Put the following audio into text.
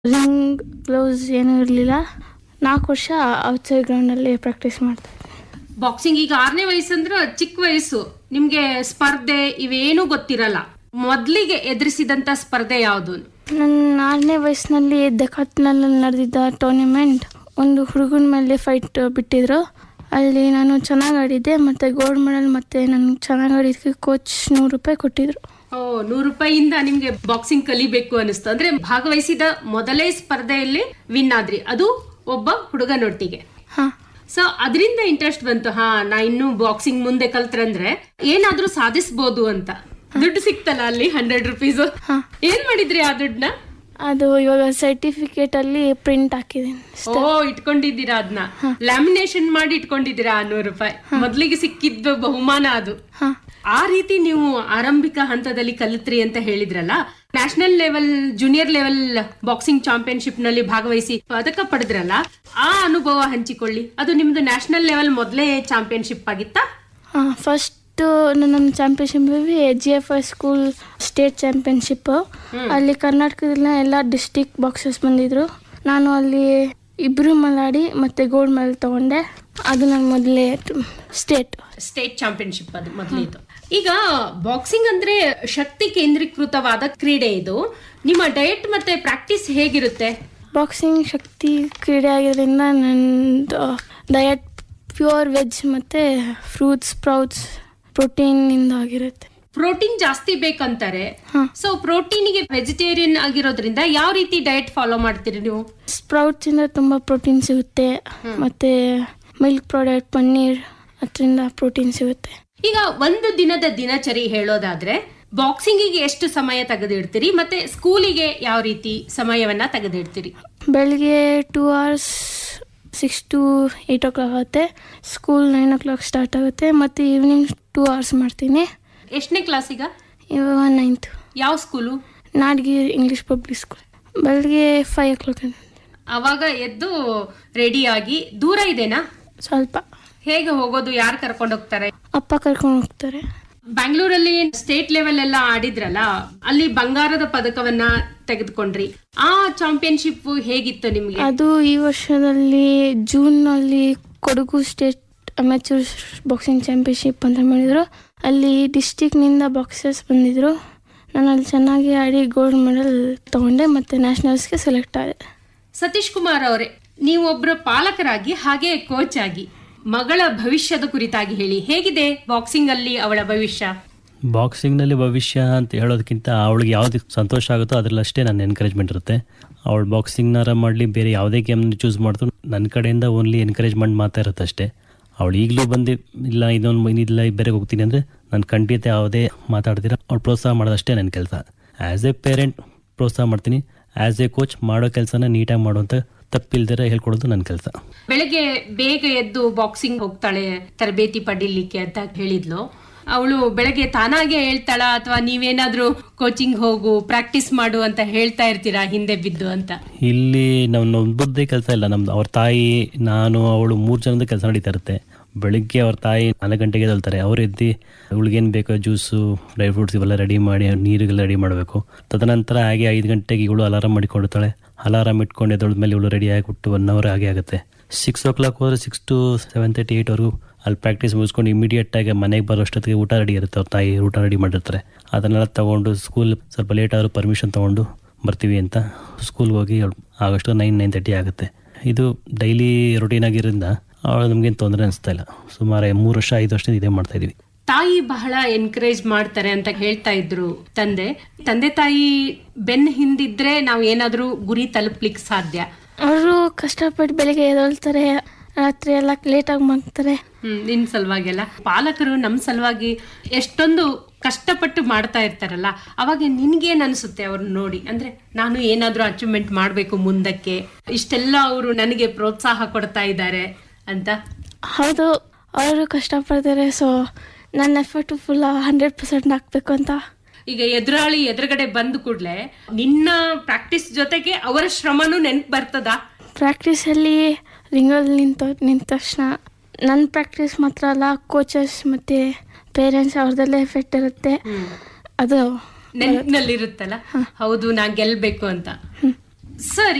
Ring gloves ಏನೂ ಇರಲಿಲ್ಲ ನಾಲ್ಕು ವರ್ಷ ಔಟ್ಸೈಡ್ ಗ್ರೌಂಡಲ್ಲಿ ಪ್ರಾಕ್ಟೀಸ್ ಮಾಡ್ತಾ ಇದ್ದೆ ಬಾಕ್ಸಿಂಗ್ ಈಗ ಆರನೇ ವಯಸ್ಸಂದ್ರ ಚಿಕ್ಕ ವಯಸ್ಸು ನಿಮ್ಗೆ ಸ್ಪರ್ಧೆ ಇವೇನೂ ಗೊತ್ತಿರಲ್ಲ ಮೊದ್ಲಿಗೆ ಎದುರಿಸಿದಂತ ಸ್ಪರ್ಧೆ ಯಾವುದು ನನ್ನ ಆರನೇ ವಯಸ್ಸಿನಲ್ಲಿ ಡೆಕಾಟ್ನಲ್ಲಿ ನಡೆದಿದ್ದ ಟೂರ್ನಿಮೆಂಟ್ ಒಂದು ಹುಡುಗನ ಮೇಲೆ ಫೈಟ್ ಬಿಟ್ಟಿದ್ರು ಅಲ್ಲಿ ನಾನು ಚೆನ್ನಾಗಿ ಆಡಿದ್ದೆ ಮತ್ತು ಗೋಲ್ಡ್ ಮೆಡಲ್ ಮತ್ತು ನನಗೆ ಚೆನ್ನಾಗಿ ಆಡಿದ್ದಕ್ಕೆ ಕೋಚ್ ನೂರು ರೂಪಾಯಿ ಕೊಟ್ಟಿದ್ರು ಓ ನೂರು ರೂಪಾಯಿಯಿಂದ ನಿಮ್ಗೆ ಬಾಕ್ಸಿಂಗ್ ಕಲಿಬೇಕು ಅನಿಸ್ತು ಅಂದ್ರೆ ಭಾಗವಹಿಸಿದ ಮೊದಲೇ ಸ್ಪರ್ಧೆಯಲ್ಲಿ ವಿನ್ ಆದ್ರಿ ಅದು ಒಬ್ಬ ಹುಡುಗನೊಟ್ಟಿಗೆ ಹಾಂ ಸೊ ಅದರಿಂದ ಇಂಟ್ರೆಸ್ಟ್ ಬಂತು ಹಾ ನಾ ಇನ್ನು ಬಾಕ್ಸಿಂಗ್ ಮುಂದೆ ಕಲ್ತ್ರಂದ್ರೆ ಏನಾದ್ರೂ ಸಾಧಿಸ್ಬೋದು ಅಂತ ದುಡ್ಡು ಸಿಕ್ತಲ್ಲ ಅಲ್ಲಿ ಹಂಡ್ರೆಡ್ ರುಪೀಸ್ ಹಾ. ಏನ್ ಮಾಡಿದ್ರಿ ಆ ದುಡ್ಡನ್ನ ಅದು ಇವಾಗ ಸರ್ಟಿಫಿಕೇಟಲ್ಲಿ ಪ್ರಿಂಟ್ ಹಾಕಿದ್ದೀನಿ ಓ ಇಟ್ಕೊಂಡಿದ್ದೀರಾ ಅದನ್ನ ಲ್ಯಾಮಿನೇಷನ್ ಮಾಡಿ ಇಟ್ಕೊಂಡಿದ್ದೀರಾ ಆ ನೂರು ರೂಪಾಯಿ ಮೊದ್ಲಿಗೆ ಸಿಕ್ಕಿದ್ದು ಬಹುಮಾನ ಅದು ಹಾಂ ಆ ರೀತಿ ನೀವು ಆರಂಭಿಕ ಹಂತದಲ್ಲಿ ಕಲಿತ್ರಿ ಅಂತ ಹೇಳಿದ್ರಲ್ಲ national level junior level boxing championship ನಲ್ಲಿ ಭಾಗವಹಿಸಿ ಪದಕ ಪಡೆದ್ರಲ್ಲ ಆ ಅನುಭವ ಹಂಚಿಕೊಳ್ಳಿ ಅದು ನಿಮ್ದು ನ್ಯಾಷನಲ್ ಲೆವೆಲ್ ಮೊದಲೇ ಚಾಂಪಿಯನ್ಶಿಪ್ ಆಗಿತ್ತಾ ಹಾಂ ಫಸ್ಟು ನನ್ನ championship G F I school state championship ಅಲ್ಲಿ ಕರ್ನಾಟಕದಲ್ಲ ಎಲ್ಲ ಡಿಸ್ಟಿಕ್ ಬಾಕ್ಸಸ್ ಬಂದಿದ್ರು ನಾನು ಅಲ್ಲಿ ಇಬ್ಬರು ಮಲಾಡಿ ಮತ್ತು ಗೋಲ್ಡ್ ಮೆಡಲ್ ತಗೊಂಡೆ ಅದು ನನ್ನ ಮೊದಲೇ ಸ್ಟೇಟ್ ಸ್ಟೇಟ್ ಚಾಂಪಿಯನ್ಶಿಪ್ ಅದು ಮೊದಲಿದ್ದು ಈಗ ಬಾಕ್ಸಿಂಗ್ ಅಂದ್ರೆ ಶಕ್ತಿ ಕೇಂದ್ರೀಕೃತವಾದ ಕ್ರೀಡೆ ಇದು ನಿಮ್ಮ ಡಯಟ್ ಮತ್ತೆ ಪ್ರಾಕ್ಟೀಸ್ ಹೇಗಿರುತ್ತೆ ಬಾಕ್ಸಿಂಗ್ ಶಕ್ತಿ ಕ್ರೀಡೆ ಆಗಿರೋದ್ರಿಂದ ನಂದು ಡಯಟ್ ಪ್ಯೂರ್ ವೆಜ್ ಮತ್ತು ಫ್ರೂಟ್ಸ್ ಸ್ಪ್ರೌಟ್ಸ್ ಪ್ರೋಟೀನಿಂದ ಆಗಿರುತ್ತೆ ಪ್ರೋಟೀನ್ ಜಾಸ್ತಿ ಬೇಕಂತಾರೆ ಹಾಂ ಸೊ ಪ್ರೋಟೀನ್ಗೆ ವೆಜಿಟೇರಿಯನ್ ಆಗಿರೋದ್ರಿಂದ ಯಾವ ರೀತಿ ಡಯಟ್ ಫಾಲೋ ಮಾಡ್ತೀರಿ ನೀವು ಸ್ಪ್ರೌಟ್ಸಿಂದ ತುಂಬ ಪ್ರೋಟೀನ್ ಸಿಗುತ್ತೆ ಮತ್ತು ಮಿಲ್ಕ್ ಪ್ರಾಡಕ್ಟ್ ಪನ್ನೀರ್ ಅದರಿಂದ ಪ್ರೋಟೀನ್ ಸಿಗುತ್ತೆ ಈಗ ಒಂದು ದಿನದ ದಿನಚರಿ ಹೇಳೋದಾದ್ರೆ ಬಾಕ್ಸಿಂಗಿಗೆ ಎಷ್ಟು ಸಮಯ ತೆಗೆದಿಡ್ತೀರಿ ಮತ್ತೆ ಸ್ಕೂಲಿಗೆ ಯಾವ ರೀತಿ ಸಮಯವನ್ನ ತೆಗೆದಿಡ್ತೀರಿ ಬೆಳಿಗ್ಗೆ two hours six to eight o'clock ಆಗುತ್ತೆ school nine o'clock start ಆಗುತ್ತೆ ಮತ್ತು ಈವ್ನಿಂಗ್ ಟೂ ಅವರ್ಸ್ ಮಾಡ್ತೀನಿ ಎಷ್ಟನೇ ಕ್ಲಾಸಿಗ ಇವಾಗ ನೈನ್ತ್ ಯಾವ school Nadgiri English public school ಬೆಳಿಗ್ಗೆ ಫೈವ್ ಓ ಕ್ಲಾಕ್ ಅವಾಗ ಎದ್ದು ರೆಡಿಯಾಗಿ ದೂರ ಇದೆನಾ ಸ್ವಲ್ಪ ಹೇಗೆ ಹೋಗೋದು ಯಾರು ಕರ್ಕೊಂಡು ಹೋಗ್ತಾರೆ ಅಪ್ಪ ಕರ್ಕೊಂಡು ಹೋಗ್ತಾರೆ ಬ್ಯಾಂಗ್ಳೂರಲ್ಲಿ ಸ್ಟೇಟ್ ಲೆವೆಲ್ ಎಲ್ಲ ಆಡಿದ್ರಲ್ಲ ಅಲ್ಲಿ ಬಂಗಾರದ ಪದಕವನ್ನ ತೆಗೆದುಕೊಂಡ್ರಿ ಆ ಚಾಂಪಿಯನ್ಶಿಪ್ ಹೇಗಿತ್ತು ನಿಮ್ಗೆ ಅದು ಈ ವರ್ಷದಲ್ಲಿ ಜೂನ್ನಲ್ಲಿ Kodagu state amateur boxing championship ಅಂತ ಮಾಡಿದರು ಅಲ್ಲಿ ಡಿಸ್ಟಿಕ್ನಿಂದ ಬಾಕ್ಸರ್ಸ್ ಬಂದಿದ್ದರು ನಾನು ಅಲ್ಲಿ ಚೆನ್ನಾಗಿ ಆಡಿ ಗೋಲ್ಡ್ ಮೆಡಲ್ ತೊಗೊಂಡೆ ಮತ್ತು ನ್ಯಾಷನಲ್ಸ್ಗೆ ಸೆಲೆಕ್ಟ್ ಆದೆ ಸತೀಶ್ ಕುಮಾರ್ ಅವರೇ ನೀವೊಬ್ಬರ ಪಾಲಕರಾಗಿ ಹಾಗೆ ಕೋಚ್ ಆಗಿ ಮಗಳ ಭವಿಷ್ಯದ ಕುರಿತಾಗಿ ಹೇಳಿ ಹೇಗಿದೆ ಬಾಕ್ಸಿಂಗ್ ಅಲ್ಲಿ ಅವಳ ಭವಿಷ್ಯ ಬಾಕ್ಸಿಂಗ್ನಲ್ಲಿ ಭವಿಷ್ಯ ಅಂತ ಹೇಳೋದಕ್ಕಿಂತ ಅವಳಿಗೆ ಯಾವ್ದು ಸಂತೋಷ ಆಗುತ್ತೋ ಅದರಲ್ಲಷ್ಟೇ ನನ್ನ ಎನ್ಕರೇಜ್ಮೆಂಟ್ ಇರುತ್ತೆ ಅವಳು ಬಾಕ್ಸಿಂಗ್ನಾರ ಮಾಡಲಿ ಬೇರೆ ಯಾವುದೇ ಗೇಮ್ನ ಚೂಸ್ ಮಾಡಿದ್ರು ನನ್ನ ಕಡೆಯಿಂದ ಓನ್ಲಿ ಎನ್ಕರೇಜ್ಮೆಂಟ್ ಮಾತ್ರ ಇರುತ್ತೆ ಅಷ್ಟೇ ಅವಳು ಈಗಲೂ ಬಂದು ಇಲ್ಲ ಇದೊಂದು ಇಲ್ಲ ಬೇರೆ ಹೋಗ್ತೀನಿ ಅಂದರೆ ನಾನು ಖಂಡಿತ ಯಾವುದೇ ಮಾತಾಡ್ತೀರ ಅವ್ಳು ಪ್ರೋತ್ಸಾಹ ಮಾಡೋದಷ್ಟೇ ನನ್ನ ಕೆಲಸ ಆ್ಯಸ್ ಎ ಪೇರೆಂಟ್ ಪ್ರೋತ್ಸಾಹ ಮಾಡ್ತೀನಿ ಆ್ಯಸ್ ಎ ಕೋಚ್ ಮಾಡೋ ಕೆಲಸನ ನೀಟಾಗಿ ಮಾಡುವಂಥ ತಪ್ಪಿಲ್ದಿರ ಹೇಳ್ಕೊಡೋದು ನನ್ನ ಕೆಲಸ ಬೆಳಗ್ಗೆ ಬೇಗ ಎದ್ದು ಬಾಕ್ಸಿಂಗ್ ಹೋಗ್ತಾಳೆ ತರಬೇತಿ ಪಡೀಲಿಕ್ಕೆ ಅಂತ ಹೇಳಿದ್ಲು ಅವಳು ಬೆಳಗ್ಗೆ ತಾನಾಗೆ ಹೇಳ್ತಾಳ ಅಥವಾ ನೀವೇನಾದ್ರೂ ಕೋಚಿಂಗ್ ಹೋಗು ಪ್ರಾಕ್ಟೀಸ್ ಮಾಡು ಅಂತ ಹೇಳ್ತಾ ಇರ್ತೀರಾ ಹಿಂದೆ ಬಿದ್ದು ಅಂತ ಇಲ್ಲಿ ನಾವು ನಮ್ಮದೇ ಕೆಲಸ ಇಲ್ಲ ನಮ್ದು ಅವ್ರ ತಾಯಿ ನಾನು ಅವಳು ಮೂರು ಜನದ ಕೆಲಸ ನಡೀತಾ ಇರುತ್ತೆ ಬೆಳಿಗ್ಗೆ ಅವ್ರ ತಾಯಿ ನಾಲ್ಕು ಗಂಟೆಗೆ ಎದ್ದೇಳ್ತಾರೆ ಅವ್ರು ಎದ್ದು ಅವಳಿಗೇನು ಬೇಕೋ ಜ್ಯೂಸು ಡ್ರೈ ಫ್ರೂಟ್ಸ್ ಇವೆಲ್ಲ ರೆಡಿ ಮಾಡಿ ನೀರಿಗೆಲ್ಲ ರೆಡಿ ಮಾಡಬೇಕು ತದನಂತರ ಹಾಗೆ ಐದು ಗಂಟೆಗೆ ಇವಳು ಅಲಾರಾಮ್ ಮಾಡಿಕೊಂಡಿರ್ತಾಳೆ ಅಲಾರಾಮ್ ಇಟ್ಕೊಂಡು ಎದ್ದೊಳ್ದ್ಮೇಲೆ ಇವಳು ರೆಡಿ ಆಗಿಬಿಟ್ಟು ಒನ್ ಅವರ್ ಹಾಗೆ ಆಗುತ್ತೆ ಸಿಕ್ಸ್ ಓ ಕ್ಲಾಕ್ ಹೋದ್ರೆ ಸಿಕ್ಸ್ ಟು ಸೆವೆನ್ ತರ್ಟಿ ಏಯ್ಟ್ವರೆಗೂ ಅಲ್ಲಿ ಪ್ರಾಕ್ಟೀಸ್ ಮುಗಿಸ್ಕೊಂಡು ಇಮಿಡಿಯೇಟ್ ಆಗಿ ಮನೆಗೆ ಬರೋ ಅಷ್ಟೊತ್ತಿಗೆ ಊಟ ರೆಡಿ ಇರುತ್ತೆ ಅವ್ರ ತಾಯಿ ಊಟ ರೆಡಿ ಮಾಡಿರ್ತಾರೆ ಅದನ್ನೆಲ್ಲ ತಗೊಂಡು ಸ್ಕೂಲ್ ಸ್ವಲ್ಪ ಲೇಟ್ ಆದರೂ ಪರ್ಮಿಷನ್ ತೊಗೊಂಡು ಬರ್ತೀವಿ ಅಂತ ಸ್ಕೂಲ್ಗೆ ಹೋಗಿ ಆಗಷ್ಟು ನೈನ್ ನೈನ್ ತರ್ಟಿ ಆಗುತ್ತೆ ಇದು ಡೈಲಿ ರೊಟೀನ್ ಆಗಿರೋದ್ರಿಂದ ಅವಳು ನಮಗೇನು ತೊಂದರೆ ಅನಿಸ್ತಾ ಇಲ್ಲ ಸುಮಾರು ಮೂರು ವರ್ಷ ಐದು ವರ್ಷದಿಂದ ಇದೇ ಮಾಡ್ತಾ ಇದೀವಿ ತಾಯಿ ಬಹಳ ಎನ್ಕರೇಜ್ ಮಾಡ್ತಾರೆ ಅಂತ ಹೇಳ್ತಾ ಇದ್ರು ತಂದೆ ತಂದೆ ತಾಯಿ ಬೆನ್ ಹಿಂದಿದ್ರೆ ನಾವು ಏನಾದ್ರೂ ಗುರಿ ತಲುಪ್ಲಿಕ್ಕೆ ಸಾಧ್ಯ ಅವರು ಕಷ್ಟಪಟ್ಟು ಬೆಳಿಗ್ಗೆ ಎದ್ದೇಳ್ತಾರೆ ರಾತ್ರಿ ಎಲ್ಲ ಲೇಟಾಗಿ ಮಗ್ತಾರೆ ಹ್ಮ್ ನಿನ್ ಸಲುವಾಗೆಲ್ಲ ಪಾಲಕರು ನಮ್ ಸಲುವಾಗಿ ಎಷ್ಟೊಂದು ಕಷ್ಟಪಟ್ಟು ಮಾಡ್ತಾ ಇರ್ತಾರಲ್ಲ ಅವಾಗ ನಿನ್ಗೇನ್ ಅನ್ಸುತ್ತೆ ಅವ್ರನ್ನ ನೋಡಿ ಅಂದ್ರೆ ನಾನು ಏನಾದ್ರೂ ಅಚೀವ್ಮೆಂಟ್ ಮಾಡ್ಬೇಕು ಮುಂದಕ್ಕೆ ಇಷ್ಟೆಲ್ಲ ಅವರು ನನಗೆ ಪ್ರೋತ್ಸಾಹ ಕೊಡ್ತಾ ಇದ್ದಾರೆ ಅಂತ ಹೌದು ಅವರು ಕಷ್ಟಪಡ್ತಾರೆ ಸೊ ನನ್ನ ಎಫರ್ಟು ಫುಲ್ ಹಂಡ್ರೆಡ್ ಪರ್ಸೆಂಟ್ ಹಾಕ್ಬೇಕು ಅಂತ ಈಗ ಎದುರಾಳಿ ಎದುರುಗಡೆ ಬಂದ ಕೂಡ್ಲೆ ನಿನ್ನ ಪ್ರಾಕ್ಟೀಸ್ ಜೊತೆಗೆ ಅವರ ಶ್ರಮನೂ ನೆನ್ಪು ಬರ್ತದ ಪ್ರಾಕ್ಟೀಸಲ್ಲಿ ರಿಂಗಲ್ಲಿ ನಿಂತ ನಿಂತ ತಕ್ಷಣ ನನ್ನ ಪ್ರಾಕ್ಟೀಸ್ ಮಾತ್ರ ಅಲ್ಲ ಕೋಚಸ್ ಮತ್ತು ಪೇರೆಂಟ್ಸ್ ಅವ್ರದ್ದೆಲ್ಲ ಎಫೆಕ್ಟ್ ಇರುತ್ತೆ ಅದು ನೆನಪಿನಲ್ಲಿರುತ್ತಲ್ಲ ಹೌದು ನಾ ಗೆಲ್ಬೇಕು ಅಂತ ಸರಿ